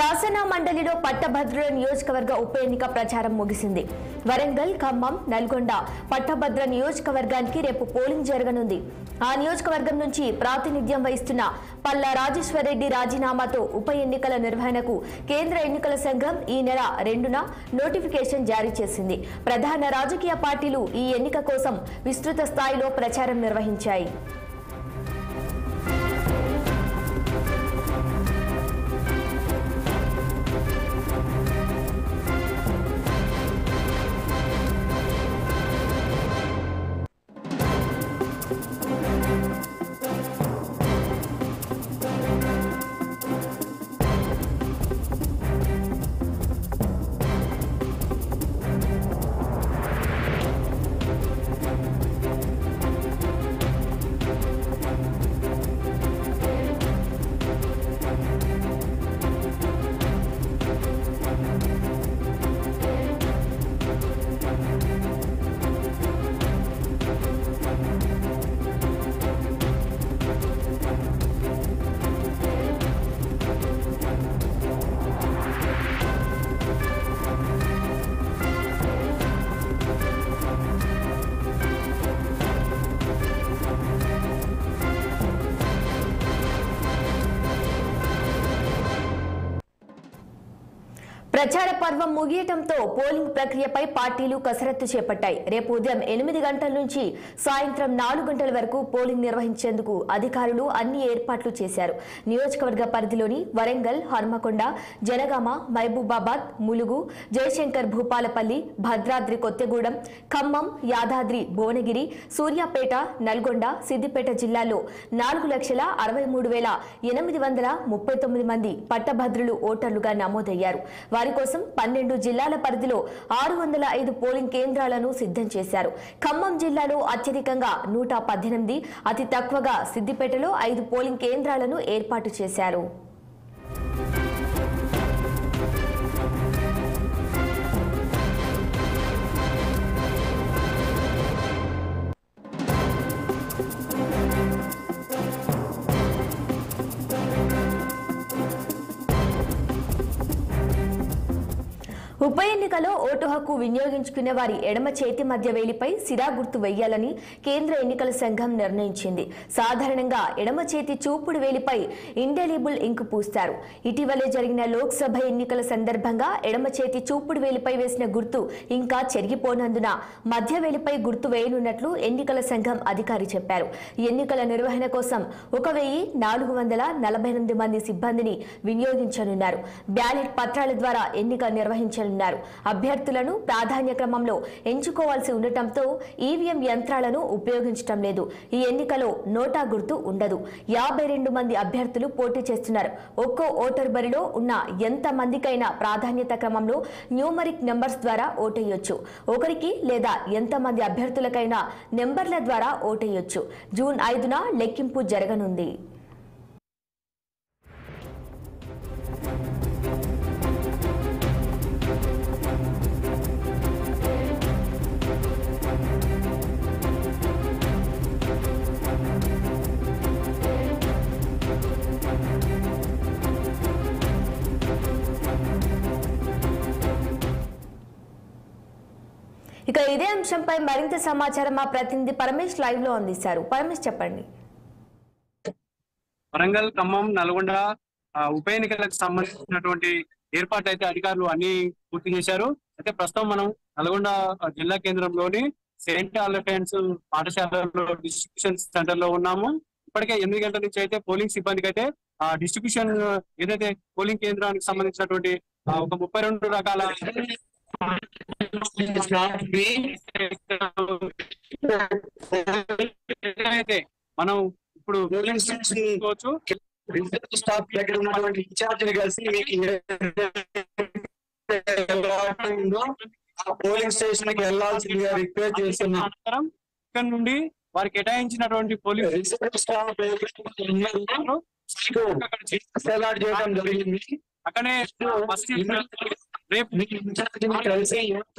శాసన మండలిలో పట్టభద్రుల నియోజకవర్గ ఉప ఎన్నిక ప్రచారం ముగిసింది వరంగల్ ఖమ్మం నల్గొండ పట్టభద్ర నియోజకవర్గానికి రేపు పోలింగ్ జరగనుంది ఆ నియోజకవర్గం నుంచి ప్రాతినిధ్యం వహిస్తున్న పల్లా రాజేశ్వరరెడ్డి రాజీనామాతో ఉప ఎన్నికల నిర్వహణకు కేంద్ర ఎన్నికల సంఘం ఈ నెల రెండున నోటిఫికేషన్ జారీ చేసింది ప్రధాన రాజకీయ పార్టీలు ఈ ఎన్నిక కోసం విస్తృత స్థాయిలో ప్రచారం నిర్వహించాయి ప్రచార పర్వం ముగియటంతో పోలింగ్ ప్రక్రియపై పార్టీలు కసరత్తు చేపట్టాయి రేపు ఉదయం ఎనిమిది గంటల నుంచి సాయంత్రం నాలుగు గంటల వరకు పోలింగ్ నిర్వహించేందుకు అధికారులు అన్ని ఏర్పాట్లు చేశారు నియోజకవర్గ పరిధిలోని వరంగల్ హన్మకొండ జనగామ మహబూబాబాద్ ములుగు జయశంకర్ భూపాలపల్లి భద్రాద్రి కొత్తగూడెం ఖమ్మం యాదాద్రి భువనగిరి సూర్యాపేట నల్గొండ సిద్దిపేట జిల్లాల్లో నాలుగు లక్షల అరవై మూడు వేల ఎనిమిది వందల ముప్పై తొమ్మిది మంది పట్టభద్రులు ఓటర్లుగా నమోదయ్యారు వారి కోసం పన్నెండు జిల్లాల పరిధిలో ఆరు వందల ఐదు పోలింగ్ కేంద్రాలను సిద్ధం చేశారు ఖమ్మం జిల్లాలో అత్యధికంగా నూట పద్దెనిమిది అతి తక్కువగా సిద్దిపేటలో ఐదు పోలింగ్ కేంద్రాలను ఏర్పాటు చేశారు ఉప ఎన్నికలో ఓటు హక్కు వినియోగించుకునే వారి ఎడమ చేతి మధ్య వేలిపై సిరా గుర్తు వెయ్యాలని కేంద్ర ఎన్నికల సంఘం నిర్ణయించింది సాధారణంగా ఎడమ చేతి చూపుడు వేలిపై ఇండెలిబుల్ ఇంక్ పూస్తారు ఇటీవలే జరిగిన లోక్సభ ఎన్నికల సందర్భంగా ఎడమ చేతి చూపుడు వేలిపై వేసిన గుర్తు ఇంకా చెరిగిపోనందున మధ్య వేలిపై గుర్తు వేయనున్నట్లు ఎన్నికల సంఘం అధికారి చెప్పారు ఎన్నికల నిర్వహణ కోసం ఒక వెయ్యి నాలుగు వందల నలభై ఎనిమిది మంది సిబ్బందిని వినియోగించనున్నారు బ్యాలెట్ పత్రాల ద్వారా ఎన్నిక నిర్వహించనున్నారు అభ్యర్థులను ప్రాధాన్య క్రమంలో ఎంచుకోవాల్సి ఉండటంతో ఈవీఎం యంత్రాలను ఉపయోగించడం లేదు ఈ ఎన్నికలో నోటా గుర్తు ఉండదు యాభై రెండు మంది అభ్యర్థులు పోటీ చేస్తున్నారు ఒక్కో ఓటర్ బరిలో ఉన్న ఎంత మందికైనా ప్రాధాన్యత క్రమంలో న్యూమరిక్ నెంబర్స్ ద్వారా ఓటేయొచ్చు ఒకరికి లేదా ఎంతమంది అభ్యర్థులకైనా నెంబర్ల ద్వారా ఓటేయొచ్చు జూన్ ఐదున లెక్కింపు జరగనుంది ఇక ఇదే అంశంపై మరింత సమాచారం మా ప్రతినిధి పరమేష్ లైవ్ లో అందిస్తారు పరమేష్ చెప్పండి వరంగల్ ఖమ్మం నల్గొండ ఆ, ఉప ఎన్నికలకు సంబంధించినటువంటి ఏర్పాట్లు అయితే అధికారులు అన్ని పూర్తి చేశారు అయితే ప్రస్తుతం మనం నల్గొండ ఆ, జిల్లా కేంద్రంలోని సెయింట్ ఆల్ఫెన్స్ పాఠశాలలో డిస్ట్రిబ్యూషన్ సెంటర్ లో ఉన్నాము ఇప్పటికే ఎనిమిది గంటల నుంచి అయితే పోలింగ్ సిబ్బందికి అయితే ఆ డిస్ట్రిబ్యూషన్ ఏదైతే పోలింగ్ కేంద్రానికి సంబంధించినటువంటి ఆ, ఒక ముప్పై రెండు రకాల అయితే మనం ఇప్పుడు చూసుకోవచ్చు రిజర్వ్ స్టాఫ్ దగ్గర ఉన్నటువంటి ఇన్ఛార్జిని కలిసి మీకు ఏ ఉందో ఆ పోలింగ్ స్టేషన్ కి వెళ్ళాల్సిందిగా రిక్వెస్ట్ చేస్తున్నాం అనంతరం ఇక్కడ నుండి వారికి కేటాయించినటువంటి పోలీసు రిజర్వ్ స్టాఫ్ అలాట్ చేయడం జరిగింది అక్కడే ఫస్ట్ రేపు మీ ఇన్ఛార్జిని కలిసి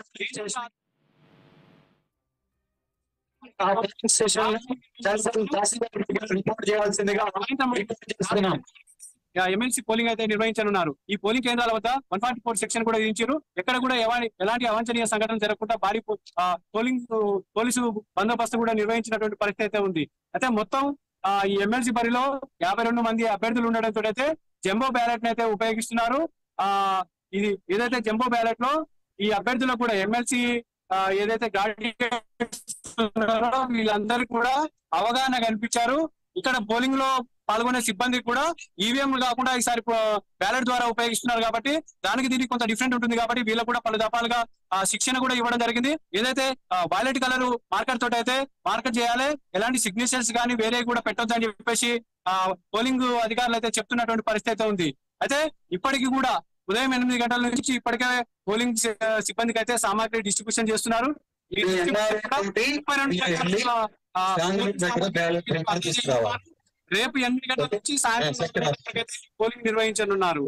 ఆ polling station tahsildar tahsildar report చేయాల్సిందిగా రిక్వెస్ట్ చేస్తున్నాం ఎమ్మెల్సీ పోలింగ్ అయితే నిర్వహించనున్నారు ఈ పోలింగ్ కేంద్రాల వద్ద వన్ ఫార్టీ ఫోర్ సెక్షన్ కూడా విధించారు ఎక్కడ కూడా ఎవాని- ఎలాంటి అవాంఛనీయ సంఘటన జరగకుండా భారీ పో- ఆ, పోలింగ్ పోలీసు బందోబస్తు కూడా నిర్వహించినటువంటి పరిస్థితి అయితే ఉంది అయితే మొత్తం ఆ, ఈ ఎమ్మెల్సీ బరిలో యాభై రెండు మంది అభ్యర్థులు ఉండడంతో అయితే జంబో బ్యాలెట్ అయితే ఉపయోగిస్తున్నారు ఆ ఇది ఏదైతే జంబో బ్యాలెట్ లో ఈ అభ్యర్థులకు కూడా ఎమ్మెల్సీ ఏదైతే గాడి ఉన్నారో వీళ్ళందరూ కూడా అవగాహన కల్పించారు ఇక్కడ పోలింగ్ లో పాల్గొనే సిబ్బంది కూడా ఈవీఎం కాకుండా ఈసారి బ్యాలెట్ ద్వారా ఉపయోగిస్తున్నారు కాబట్టి దానికి దీనికి కొంత డిఫరెంట్ ఉంటుంది కాబట్టి వీళ్ళకు కూడా పలు దఫాలుగా ఆ, శిక్షణ కూడా ఇవ్వడం జరిగింది ఏదైతే వైలెట్ కలర్ మార్కర్ తోటి అయితే మార్కర్ చేయాలి ఎలాంటి సిగ్నేచర్స్ కానీ వేరే కూడా పెట్టొద్దని చెప్పేసి ఆ పోలింగ్ అధికారులు అయితే చెప్తున్నటువంటి పరిస్థితి అయితే ఉంది అయితే ఇప్పటికి కూడా ఉదయం ఎనిమిది గంటల నుంచి ఇప్పటికే పోలింగ్ సి- సిబ్బందికి అయితే సామాగ్రి డిస్ట్రిబ్యూషన్ చేస్తున్నారు ఈ ఇది distribution కూడా ఎన్ఆర్ఐ ముప్పై రెండు ఇది గంటల, ఆ, శాంతి పోలింగ్ దగ్గర సామాగ్రి బ్యాలెట్ ప్రింటర్ తీసుకురావాలి. రేపు ఎనిమిది గంటల నుంచి సాయంత్రం ఆ, సెకండ్ నాలుగు గంటలకైతే పోలింగ్ నిర్వహించనున్నారు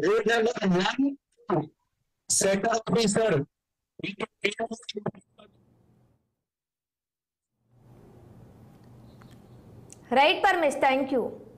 set officer right Paramesh thank you